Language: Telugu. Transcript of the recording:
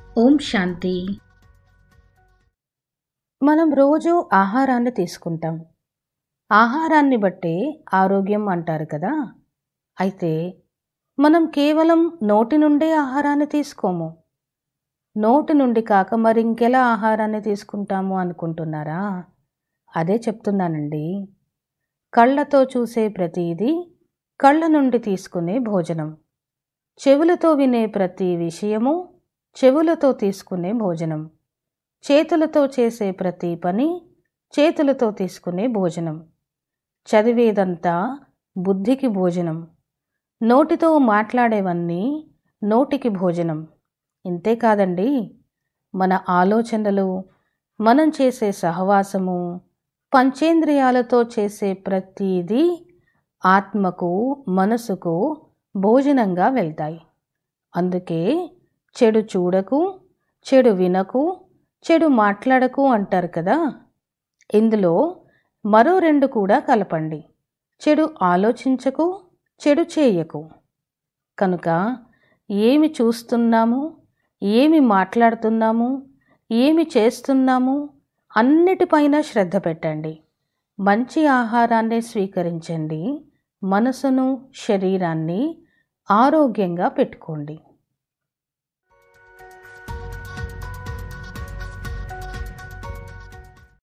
ఓం శాంతి మనం రోజు ఆహారాన్ని తీసుకుంటాం ఆహారాన్ని బట్టే ఆరోగ్యం అంటారు కదా అయితే మనం కేవలం నోటి నుండే ఆహారాన్ని తీసుకోము నోటి నుండి కాక మరి ఇంకెలా ఆహారాన్ని తీసుకుంటాము అనుకుంటున్నారా అదే చెప్తున్నానండి కళ్ళతో చూసే ప్రతిదీ కళ్ళ నుండి తీసుకునే భోజనం చెవులతో వినే ప్రతి విషయము చెవులతో తీసుకునే భోజనం చేతులతో చేసే ప్రతి పని చేతులతో తీసుకునే భోజనం చదివేదంతా బుద్ధికి భోజనం నోటితో మాట్లాడేవన్నీ నోటికి భోజనం ఇంతే కాదండి మన ఆలోచనలు మనం చేసే సహవాసము పంచేంద్రియాలతో చేసే ప్రతిదీ ఆత్మకు మనసుకు భోజనంగా వెళ్తాయి అందుకే చెడు చూడకు చెడు వినకు చెడు మాట్లాడకు అంటారు కదా ఇందులో మరో రెండు కూడా కలపండి చెడు ఆలోచించకు చెడు చేయకు కనుక ఏమి చూస్తున్నాము ఏమి మాట్లాడుతున్నాము ఏమి చేస్తున్నాము అన్నిటిపైన శ్రద్ధ పెట్టండి మంచి ఆహారాన్ని స్వీకరించండి మనసును శరీరాన్ని ఆరోగ్యంగా పెట్టుకోండి